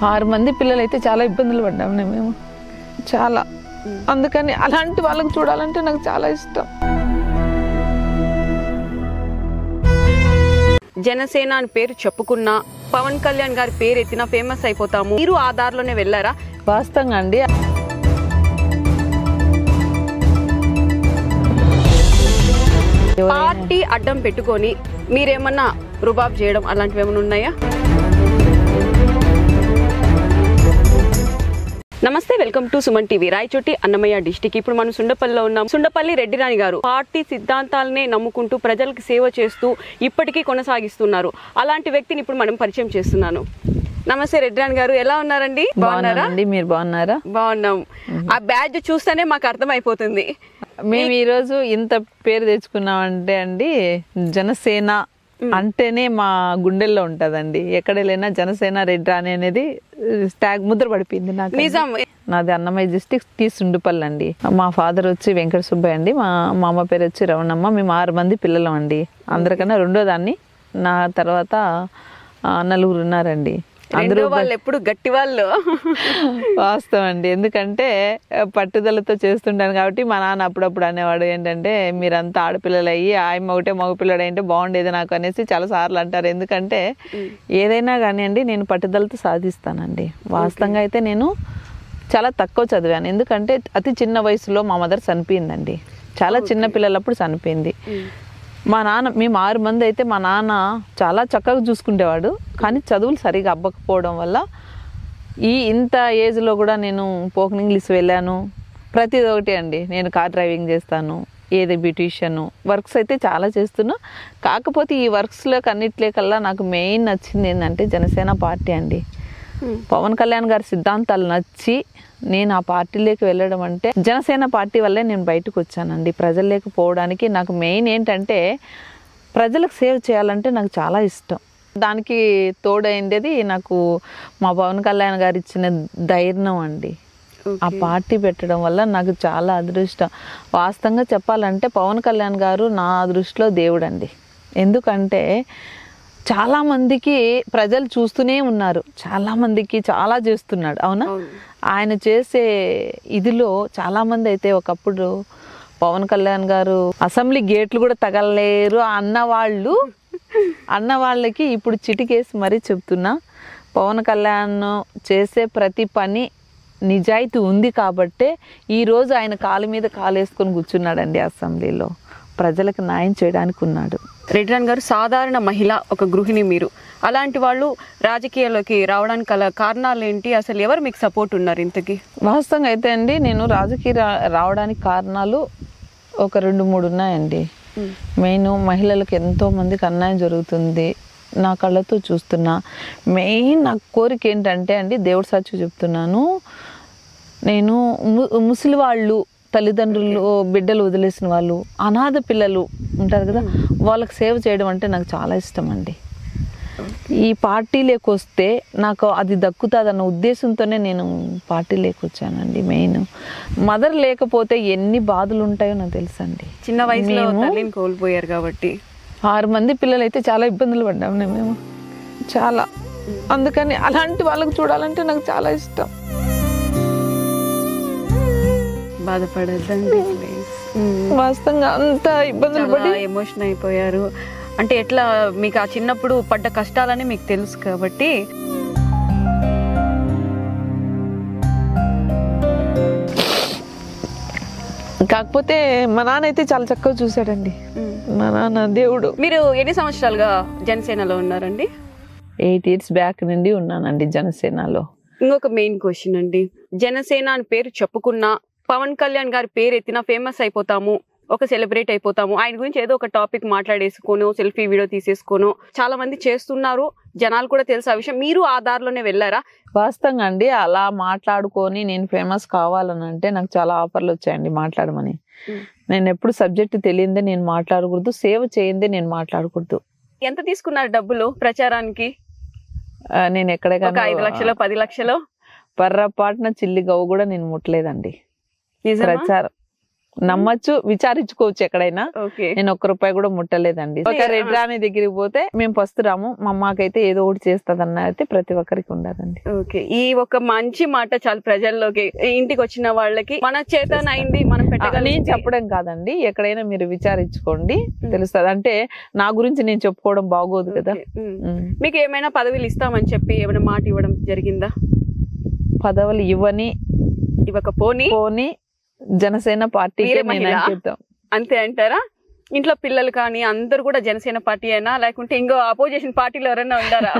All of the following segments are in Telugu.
ఆరు మంది పిల్లలు అయితే చాలా ఇబ్బందులు పడ్డాము మేము చాలా అందుకని అలాంటి వాళ్ళకి చూడాలంటే నాకు చాలా ఇష్టం జనసేన అని పేరు చెప్పుకున్నా పవన్ కళ్యాణ్ గారి పేరు ఎత్తినా ఫేమస్ అయిపోతాము మీరు ఆ దారిలోనే వెళ్ళారా వాస్తవంగా అండి పార్టీ అడ్డం పెట్టుకొని మీరేమన్నా రుబాబ్ చేయడం అలాంటివి ఏమైనా ఉన్నాయా నమస్తే welcome to Suman TV Rayachoti Annamayya district ఇప్పుడు మనం సుండపల్లిలో ఉన్నాం సుండపల్లి రెడ్డిరాణి గారు పార్టీ సిద్ధాంతాలనే నమ్ముకుంటూ ప్రజలకు సేవ చేస్తూ ఇప్పటికీ కొనసాగిస్తున్నారు అలాంటి వ్యక్తిని ఇప్పుడు మనం పరిచయం చేస్తున్నాను నమస్తే రెడ్డిరాణి గారు ఎలా ఉన్నారండి బాగున్నారా బాగున్నానండి మీరు బాగున్నారా బాగున్నాం ఆ బ్యాడ్జ్ చూస్తేనే మాకు అర్థమైపోతుంది మేము ఈరోజు ఇంత పేరు తెచ్చుకున్నామంటే అండి జనసేన అంటేనే మా గుండెల్లో ఉంటదండి ఎక్కడ వెళ్ళినా జనసేన రెడ్డి రాణి అనేది ట్యాగ్ ముద్ర పడిపోయింది నాకు నిజం నాది అన్నమయ్య డిస్టిక్ టీ సుండుపల్లి అండి మా ఫాదర్ వచ్చి వెంకట సుబ్బయ్య అండి మా మా అమ్మ పేరు వచ్చి రవణమ్మ మేము ఆరు మంది పిల్లలం అండి అందరికన్నా రెండో దాన్ని నా తర్వాత ఆ, నలుగురు ఉన్నారండి రెండో వాళ్ళు ఎప్పుడు గట్టి వాళ్ళు వాస్తవం అండి ఎందుకంటే ఆ, పట్టుదలతో చేస్తుంటాను కాబట్టి మా నాన్న అప్పుడప్పుడు అనేవాడు ఏంటంటే మీరంతా ఆడపిల్లలు అయ్యి ఆయమ్మ ఒకటే మగపిల్లడు అంటే బాగుండేది నాకు అనేసి చాలా సార్లు అంటారు ఎందుకంటే ఏదైనా కానివ్వండి నేను పట్టుదలతో సాధిస్తానండి వాస్తవంగా అయితే నేను చాలా తక్కువ చదివాను ఎందుకంటే అతి చిన్న వయసులో మా మదర్ చనిపోయిందండి చాలా చిన్న పిల్లలప్పుడు చనిపోయింది మా నాన్న మేము ఆరు మంది అయితే మా నాన్న చాలా చక్కగా చూసుకునేవాడు కానీ చదువులు సరిగా అవ్వకపోవడం వల్ల ఈ ఇంత ఏజ్లో కూడా నేను పోకన్ ఇంగ్లీష్ వెళ్ళాను ప్రతిది ఒకటి అండి నేను కార్ డ్రైవింగ్ చేస్తాను ఏది బ్యూటీషియన్ వర్క్స్ అయితే చాలా చేస్తున్నా కాకపోతే ఈ వర్క్స్లో అన్నిట్లే కల్లా నాకు మెయిన్ నచ్చింది ఏంటంటే జనసేన పార్టీ అండి పవన్ కళ్యాణ్ గారి సిద్ధాంతాలు నచ్చి నేను ఆ పార్టీలోకి వెళ్ళడం అంటే జనసేన పార్టీ వల్లే నేను బయటకు వచ్చానండి ప్రజల్లోకి పోవడానికి నాకు మెయిన్ ఏంటంటే ప్రజలకు సేవ్ చేయాలంటే నాకు చాలా ఇష్టం దానికి తోడైండేది నాకు మా పవన్ కళ్యాణ్ గారు ఇచ్చిన ధైర్యం అండి ఆ పార్టీ పెట్టడం వల్ల నాకు చాలా అదృష్టం వాస్తవంగా చెప్పాలంటే పవన్ కళ్యాణ్ గారు నా దృష్టిలో దేవుడు అండి ఎందుకంటే చాలా మందికి ప్రజలు చూస్తూనే ఉన్నారు చాలా మందికి చాలా చేస్తున్నాడు అవునా ఆయన చేసే ఇదిలో చాలా మంది అయితే ఒకప్పుడు పవన్ కళ్యాణ్ గారు అసెంబ్లీ గేట్లు కూడా తగలలేరు అన్న వాళ్ళు అన్న వాళ్ళకి ఇప్పుడు చిటికేసి మరీ చెప్తున్నా పవన్ కళ్యాణ్ చేసే ప్రతి పని నిజాయితీ ఉంది కాబట్టే ఈరోజు ఆయన కాలు మీద కాలు వేసుకొని కూర్చున్నాడండి అసెంబ్లీలో ప్రజలకు న్యాయం చేయడానికి ఉన్నాడు రెడ్డిరాణ్ గారు సాధారణ మహిళ ఒక గృహిణి మీరు అలాంటి వాళ్ళు రాజకీయాల్లోకి రావడానికి గల కారణాలు ఏంటి అసలు ఎవరు మీకు సపోర్ట్ ఉన్నారు ఇంతకీ వాస్తవంగా అయితే అండి నేను రాజకీయ రా- రావడానికి కారణాలు ఒక రెండు మూడు ఉన్నాయండి మెయిన్ మహిళలకు ఎంతో మందికి అన్యాయం జరుగుతుంది నా కళ్ళతో చూస్తున్నా మెయిన్ నా కోరిక ఏంటంటే అండి దేవుడి సాక్షి చెప్తున్నాను నేను ము ముసలి వాళ్ళు తల్లిదండ్రులు బిడ్డలు వదిలేసిన వాళ్ళు అనాథ పిల్లలు ఉంటారు కదా వాళ్ళకి సేవ చేయడం అంటే నాకు చాలా ఇష్టం అండి ఈ పార్టీలోకి వస్తే నాకు అది దక్కుతుందన్న ఉద్దేశంతోనే నేను పార్టీలోకి వచ్చానండి మెయిన్ మదర్ లేకపోతే ఎన్ని బాధలు ఉంటాయో నాకు తెలుసండి చిన్న వయసులో మేము- తల్లిని కోల్పోయారు కాబట్టి ఆరు మంది పిల్లలు అయితే చాలా ఇబ్బందులు పడ్డాము మేము చాలా అందుకని అలాంటి వాళ్ళకి చూడాలంటే నాకు చాలా ఇష్టం బాధపడద్దండి వాస్తవంగా అంత ఇబ్బందులు పడి ఎమోషన్ అయిపోయారు అంటే ఎట్లా మీకు ఆ చిన్నప్పుడు పడ్డ కష్టాలని మీకు తెలుసు కాబట్టి కాకపోతే మా నాన్న అయితే చాలా చక్కగా చూశాడండి మా నాన్న దేవుడు మీరు ఎన్ని సంవత్సరాలుగా జనసేనలో ఉన్నారండి ఎయిట్ ఇయర్స్ బ్యాక్ నుండి ఉన్నానండి జనసేనలో ఇంకొక మెయిన్ క్వశ్చన్ అండి జనసేన అని పేరు చెప్పుకున్నా పవన్ కళ్యాణ్ గారి పేరు ఎత్తినా ఫేమస్ అయిపోతాము ఒక సెలబ్రేట్ అయిపోతాము ఆయన గురించి ఏదో ఒక టాపిక్ మాట్లాడేసుకోను సెల్ఫీ వీడియో తీసేసుకోను చాలా మంది చేస్తున్నారు జనాలు కూడా తెలుసు ఆ విషయం మీరు ఆ దారిలోనే వెళ్ళారా వాస్తవంగా అండి అలా మాట్లాడుకొని నేను ఫేమస్ కావాలని అంటే నాకు చాలా ఆఫర్లు వచ్చాయండి మాట్లాడమని మ్. నేను ఎప్పుడు సబ్జెక్ట్ తెలియందే నేను మాట్లాడకూడదు సేవ చేయందే నేను మాట్లాడకూడదు ఎంత తీసుకున్నారు డబ్బులు ప్రచారానికి ఆ, నేను ఒక ఎక్కడైనా ఐదు లక్షలు పది లక్షలు పర్రపాటున చిల్లి గవ్వ కూడా నేను ముట్టలేదండి నిజమా ప్రచారం నమ్మచ్చు విచారించుకోవచ్చు ఎక్కడైనా ఓకే నేను ఒక్క రూపాయి కూడా ముట్టలేదండి ఒక Yeah. రెడ్ రాణి దగ్గరికి పోతే మేము పస్తురాము మా అమ్మకైతే ఏదో ఒకటి చేస్తుంది అయితే ప్రతి ఒక్కరికి ఉండదండి ఓకే ఈ ఒక మంచి మాట చాలు ప్రజల్లోకి ఇంటికి వచ్చిన వాళ్ళకి మన చేతనైంది మనం ఆ, నేను పెట్టగలిగింది చెప్పడం కాదండి ఎక్కడైనా మీరు విచారించుకోండి తెలుస్తుంది అంటే నా గురించి నేను చెప్పుకోవడం బాగోదు కదా ఓకే. ఉమ్. ఉమ్. మీకు ఏమైనా పదవులు ఇస్తామని చెప్పి ఏమైనా మాట ఇవ్వడం జరిగిందా పదవులు ఇవ్వని ఇవ్వక పోనీ పోని జనసేన పార్టీకి వీర నేను మహిళ? అంకితం అంతే అంటారా ఇంట్లో పిల్లలు కానీ అందరు కూడా జనసేన పార్టీ అయినా లేకుంటే ఇంకో అపోజిషన్ పార్టీలో ఎవరైనా ఉండారా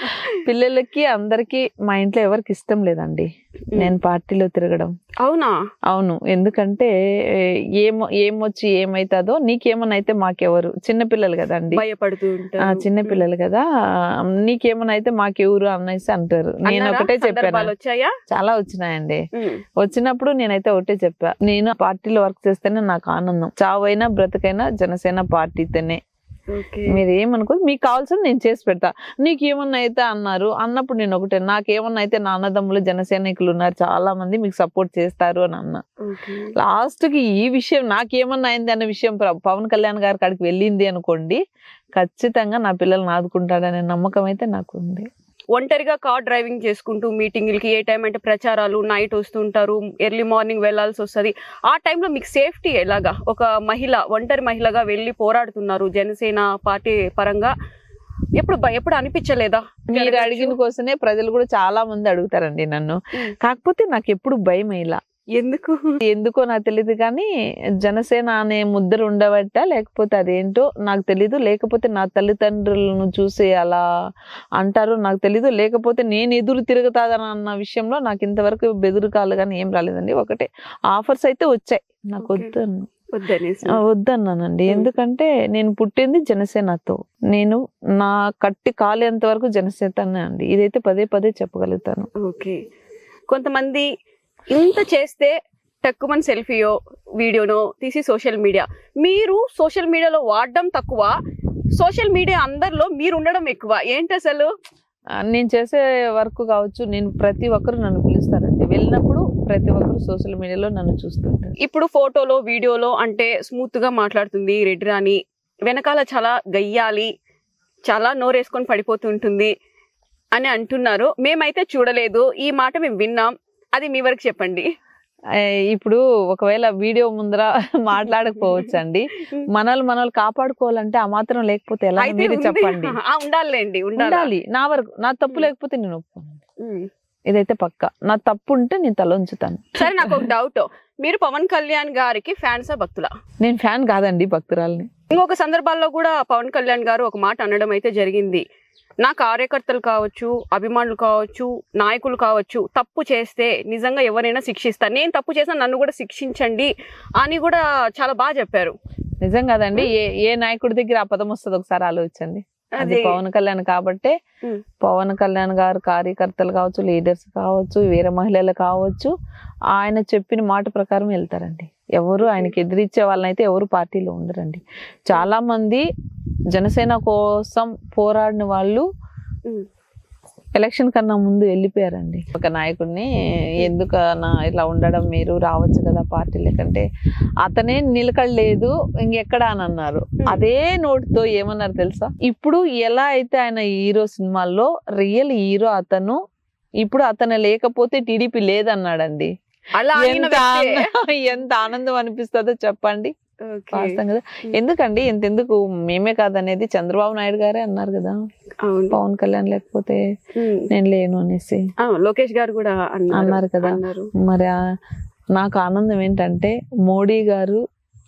పిల్లలకి అందరికి మా ఇంట్లో ఎవరికి ఇష్టం లేదండి నేను పార్టీలో తిరగడం అవునా అవును ఎందుకంటే ఏ, ఏమో ఏమొచ్చి ఏమైతుందో నీకేమన్నా అయితే మాకెవరు చిన్న పిల్లలు కదండి భయపడుతూ ఆ ఉంటారు చిన్న పిల్లలు కదా నీకేమన్నా అయితే మాకెవరు అనేసి అంటారు నేను అన్నారా? ఒకటే సందర్భాలు చెప్పాను వచ్చాయా చాలా వచ్చినాయండి ఉమ్. వచ్చినప్పుడు నేనైతే ఒకటే చెప్పా నేను పార్టీలో వర్క్ చేస్తేనే నాకు ఆనందం చావైనా బ్రతకైనా జనసేన పార్టీతోనే ఓకే మీరు ఏమనుకోదు మీకు కావాల్సింది నేను చేసి పెడతా నీకు ఏమన్నా అయితే అన్నారు అన్నప్పుడు నేను ఒకటే నాకేమన్నా అయితే నా అన్నదమ్ములు జనసైనికులు ఉన్నారు చాలా మంది మీకు సపోర్ట్ చేస్తారు అని అన్నా ఓకే లాస్ట్ కి ఈ విషయం నాకేమన్నా అయింది అనే విషయం ప్ర- పవన్ కళ్యాణ్ గారి కాడికి వెళ్ళింది అనుకోండి ఖచ్చితంగా నా పిల్లల్ని ఆదుకుంటాడనే నమ్మకం అయితే నాకు ఉంది ఒంటరిగా కార్ డ్రైవింగ్ చేసుకుంటూ మీటింగ్లకి ఏ టైం అంటే ప్రచారాలు నైట్ వస్తుంటారు ఎర్లీ మార్నింగ్ వెళ్ళాల్సి వస్తుంది ఆ టైంలో మీకు సేఫ్టీ ఎలాగా ఒక మహిళ ఒంటరి మహిళగా వెళ్ళి పోరాడుతున్నారు జనసేన పార్టీ పరంగా ఎప్పుడు భయ- ఎప్పుడు అనిపించలేదా మీరు అడిగిన కోసమే ప్రజలు కూడా చాలా మంది అడుగుతారండి నన్ను ఉమ్. కాకపోతే నాకు ఎప్పుడు భయం ఇలా ఎందుకు ఎందుకో నాకు తెలియదు కానీ జనసేన అనే ముద్ర ఉండబట్ట లేకపోతే అదేంటో నాకు తెలీదు లేకపోతే నా తల్లిదండ్రులను చూసి అలా అంటారు నాకు తెలీదు లేకపోతే నేను ఎదురు తిరుగుతాదని అన్న విషయంలో నాకు ఇంతవరకు బెదురుకాలు కానీ ఏం రాలేదండి ఒకటే ఆఫర్స్ అయితే వచ్చాయి నాకు Okay. వద్దు అన్న- వద్దనేసి ఆ, వద్దన్నానండి Hmm. ఎందుకంటే నేను పుట్టింది జనసేనతో నేను నా కట్టి కాలేంత వరకు జనసేననే అండి ఇదైతే పదే పదే చెప్పగలుగుతాను ఓకే కొంతమంది ఇంత చేస్తే టక్కుమని సెల్ఫీయో వీడియోనో తీసి సోషల్ మీడియా మీరు సోషల్ మీడియాలో వాడడం తక్కువ సోషల్ మీడియా అందరిలో మీరు ఉండడం ఎక్కువ ఏంటి అసలు ఆ, నేను చేసే వర్క్ కావచ్చు నేను ప్రతి ఒక్కరు నన్ను పిలుస్తారండి వెళ్ళినప్పుడు ప్రతి ఒక్కరు సోషల్ మీడియాలో నన్ను చూస్తుంటారు ఇప్పుడు ఫోటోలో వీడియోలో అంటే స్మూత్ గా మాట్లాడుతుంది రెడ్ రాణి వెనకాల చాలా గయ్యాలి చాలా నోరేసుకొని పడిపోతుంటుంది అని అంటున్నారు మేమైతే చూడలేదు ఈ మాట మేము విన్నాం అది మీ వరకు చెప్పండి ఆ, ఇప్పుడు ఒకవేళ వీడియో ముందర మాట్లాడకపోవచ్చు అండి మనల్ని మనల్ని కాపాడుకోవాలంటే ఆ మాత్రం లేకపోతే ఎలా అయితే మీరు ఉంది. చెప్పండి ఆ, ఉండాలండి ఉండాలి ఉండాలి నా వరకు నా తప్పు లేకపోతే నేను ఒప్పుకోను ఉమ్. ఇదైతే పక్క నా తప్పు ఉంటే నేను తల ఉంచుతాను సరే నాకు ఒక డౌట్ మీరు పవన్ కళ్యాణ్ గారికి ఫ్యాన్సా భక్తులా నేను ఫ్యాన్ కాదండి భక్తురాల్ని ఇంకొక సందర్భాల్లో కూడా పవన్ కళ్యాణ్ గారు ఒక మాట అనడం అయితే జరిగింది నా కార్యకర్తలు కావచ్చు అభిమానులు కావచ్చు నాయకులు కావచ్చు తప్పు చేస్తే నిజంగా ఎవరైనా శిక్షిస్తారు నేను తప్పు చేసినా నన్ను కూడా శిక్షించండి అని కూడా చాలా బాగా చెప్పారు నిజం కాదండి ఏ ఏ నాయకుడి దగ్గర ఆ పదం వస్తుంది ఒకసారి ఆలోచించండి అది అది పవన్ కళ్యాణ్ కాబట్టే ఉమ్. పవన్ కళ్యాణ్ గారు కార్యకర్తలు కావచ్చు లీడర్స్ కావచ్చు వీర మహిళలు కావచ్చు ఆయన చెప్పిన మాట ప్రకారం వెళ్తారండి ఎవరు ఆయనకి ఎదిరించే వాళ్ళనైతే ఎవరు పార్టీలో ఉండరండి చాలా మంది జనసేన కోసం పోరాడిన వాళ్ళు ఉమ్. ఎలక్షన్ కన్నా ముందు వెళ్ళిపోయారండి ఒక నాయకుడిని ఎందుకు నా ఇట్లా ఉండడం మీరు రావచ్చు కదా పార్టీలకంటే అతనే నిలకడలేదు ఇంకెక్కడ అని అన్నారు అదే నోటితో ఏమన్నారు తెలుసా ఇప్పుడు ఎలా అయితే ఆయన హీరో సినిమాల్లో రియల్ హీరో అతను ఇప్పుడు అతను లేకపోతే టీడీపీ లేదన్నాడండి అలా అయిన ఎంత వ్యక్తే. ఆనందం- ఎంత ఆనందం అనిపిస్తుందో చెప్పండి ఓకే. వాస్తవం కదా ఎందుకండి ఎంతెందుకు మేమే కాదనేది చంద్రబాబు నాయుడు గారే అన్నారు కదా అవును పవన్ కళ్యాణ్ లేకపోతే ఉమ్. నేను లేను అనేసి ఆ, లోకేష్ గారు కూడా అన్నారు అన్నారు కదా. అన్నారు మరి ఆ- నాకు ఆనందం ఏంటంటే మోడీ గారు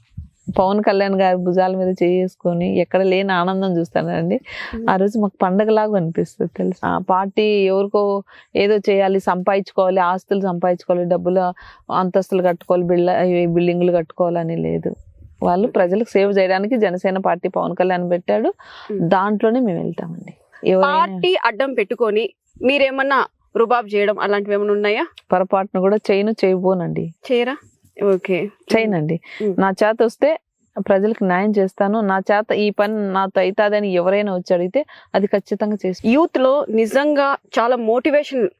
పవన్ కళ్యాణ్ గారి భుజాల మీద చేసుకొని ఎక్కడ లేని ఆనందం చూస్తానండి ఆ రోజు మాకు పండగలాగా అనిపిస్తుంది తెలుసు ఆ పార్టీ ఎవరికో ఏదో చేయాలి సంపాదించుకోవాలి ఆస్తులు సంపాదించుకోవాలి డబ్బులు అంతస్తులు కట్టుకోవాలి బిల్డ బిల్డింగ్లు కట్టుకోవాలని లేదు వాళ్ళు ప్రజలకు సేవ చేయడానికి జనసేన పార్టీ పవన్ కళ్యాణ్ పెట్టాడు దాంట్లోనే మేము వెళ్తామండి ఎవరైనా పార్టీ అడ్డం పెట్టుకొని మీరేమన్నా రుబాబ్ చేయడం అలాంటివి ఏమైనా ఉన్నాయా పొరపాటును కూడా చేయను చేయబోనండి చేయరా ఓకే చేయనండి ఉమ్. నా చేత వస్తే ప్రజలకు న్యాయం చేస్తాను నా చేత ఈ పని నాతో అవుతాదని ఎవరైనా వచ్చి అడిగితే అది ఖచ్చితంగా చేసి యూత్ లో నిజంగా చాలా మోటివేషన్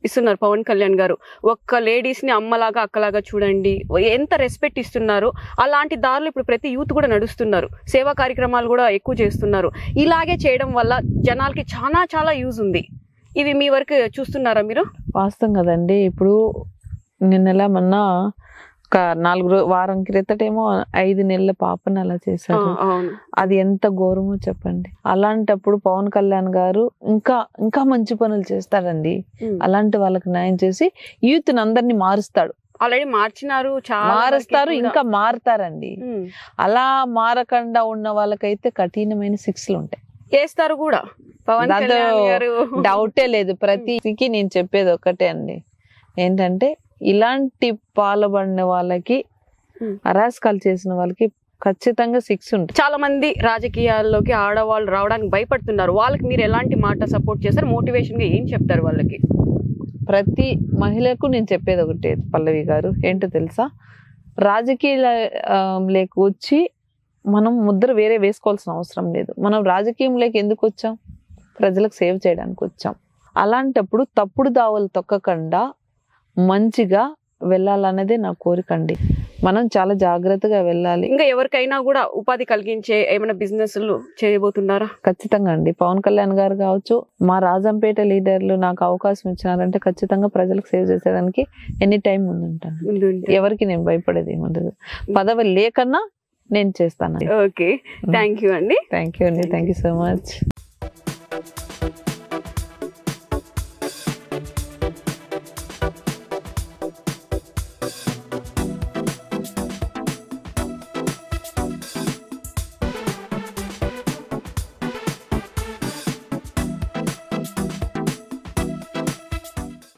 ఇస్తున్నారు పవన్ కళ్యాణ్ గారు ఒక్క లేడీస్ ని అమ్మలాగా అక్కలాగా చూడండి ఎంత రెస్పెక్ట్ ఇస్తున్నారు అలాంటి దారులు ఇప్పుడు ప్రతి యూత్ కూడా నడుస్తున్నారు సేవా కార్యక్రమాలు కూడా ఎక్కువ చేస్తున్నారు ఇలాగే చేయడం వల్ల జనాలకి చాలా చాలా యూజ్ ఉంది ఇవి మీ వరకు చూస్తున్నారా మీరు వాస్తవం కదండి ఇప్పుడు నిన్నలా మొన్న ఒక నాలుగు రో వారం క్రితటేమో ఐదు నెలల పాపని అలా ఆ, చేశారు అవును అది ఎంత ఘోరమో చెప్పండి అలాంటప్పుడు పవన్ కళ్యాణ్ గారు ఇంకా ఇంకా మంచి పనులు చేస్తాడండి ఉమ్. అలాంటి వాళ్ళకి న్యాయం చేసి యూత్ అందరినీ మారుస్తాడు ఆల్రెడీ మార్చినారు చాలా మారుస్తారు వరకు కూడా. ఇంకా మారుతారండి ఉమ్. అలా మారకుండా ఉన్న వాళ్ళకైతే కఠినమైన శిక్షలు ఉంటాయి చేస్తారు కూడా పవన్ దాంతో కళ్యాణ్ గారు డౌటే లేదు ప్రతికి నేను చెప్పేది ఒకటే అండి ఏంటంటే ఇలాంటి పాల్పడిన వాళ్ళకి Hmm. అరాస్కాలు చేసిన వాళ్ళకి ఖచ్చితంగా శిక్ష ఉంటుంది చాలా మంది రాజకీయాల్లోకి ఆడవాళ్ళు రావడానికి భయపడుతున్నారు వాళ్ళకి మీరు ఎలాంటి మాట సపోర్ట్ చేస్తారు మోటివేషన్ గా ఏం చెప్తారు వాళ్ళకి ప్రతి మహిళకు నేను చెప్పేది ఒకటే పల్లవి గారు ఏంటో తెలుసా రాజకీయ లేక వచ్చి మనం ముద్ర వేరే వేసుకోవాల్సిన అవసరం లేదు మనం రాజకీయంలోకి ఎందుకు వచ్చాం ప్రజలకు సేవ చేయడానికి వచ్చాం అలాంటప్పుడు తప్పుడు దావలు తొక్కకుండా మంచిగా వెళ్ళాలన్నదే నా కోరిక అండి మనం చాలా జాగ్రత్తగా వెళ్ళాలి ఇంకా ఎవరికైనా కూడా ఉపాధి కలిగించే ఏమైనా బిజినెస్ చేయబోతున్నారా ఖచ్చితంగా అండి పవన్ కళ్యాణ్ గారు కావచ్చు మా రాజంపేట లీడర్లు నాకు అవకాశం ఇచ్చినారంటే ఖచ్చితంగా ప్రజలకు సేవ చేసేదానికి ఎనీ టైం ముందుంటాను ముందుంటే. ఎవరికి నేను భయపడేది ఏమి ఉండదు పదవి లేకన్నా నేను చేస్తాను ఓకే థ్యాంక్ యూ అండి థ్యాంక్ యూ అండి థ్యాంక్ యూ సో మచ్